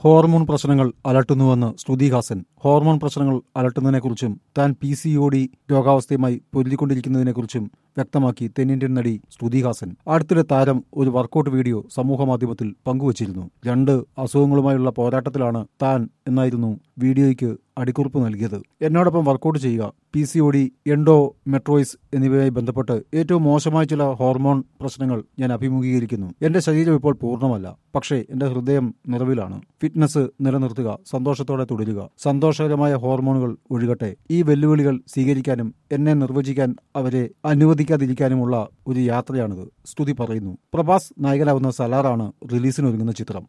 hormone പ്രശ്നങ്ങൾ അലട്ടുന്നുവെന്ന് ശ്രുതി Haasan hormone പ്രശ്നങ്ങൾ അലട്ടുന്നതിനെക്കുറിച്ചും താൻ പി സി ഒ ഡി രോഗാവസ്ഥയുമായി പൊരുതിക്കൊണ്ടിരിക്കുന്നതിനെക്കുറിച്ചും വ്യക്തമാക്കി തെന്നിന്ത്യൻ നടി ശ്രുതി ഹാസൻ അടുത്തിടെ താരം ഒരു വർക്കൗട്ട് വീഡിയോ സമൂഹമാധ്യമത്തിൽ പങ്കുവച്ചിരുന്നു രണ്ട് അസുഖങ്ങളുമായുള്ള പോരാട്ടത്തിലാണ് താൻ എന്നായിരുന്നു വീഡിയോയ്ക്ക് അടിക്കുറിപ്പ് നൽകിയത് എന്നോടൊപ്പം വർക്കൗട്ട് ചെയ്യുക P C O D endometriosis എന്നിവയുമായി ബന്ധപ്പെട്ട് ഏറ്റവും മോശമായ ചില ഹോർമോൺ പ്രശ്നങ്ങൾ ഞാൻ അഭിമുഖീകരിക്കുന്നു എന്റെ ശരീരം ഇപ്പോൾ പൂർണ്ണമല്ല പക്ഷേ എന്റെ ഹൃദയം നിറവിലാണ് ഫിറ്റ്നസ് നിലനിർത്തുക സന്തോഷത്തോടെ തുടരുക സന്തോഷകരമായ ഹോർമോണുകൾ ഒഴുകട്ടെ ഈ വെല്ലുവിളികൾ സ്വീകരിക്കാനും എന്നെ നിർവചിക്കാൻ അവരെ അനുവദിക്കാതിരിക്കാനുമുള്ള ഒരു യാത്രയാണിത് സ്തുതി പറയുന്നു പ്രഭാസ് നായകനാവുന്ന സലാറാണ് റിലീസിനൊരുങ്ങുന്ന ചിത്രം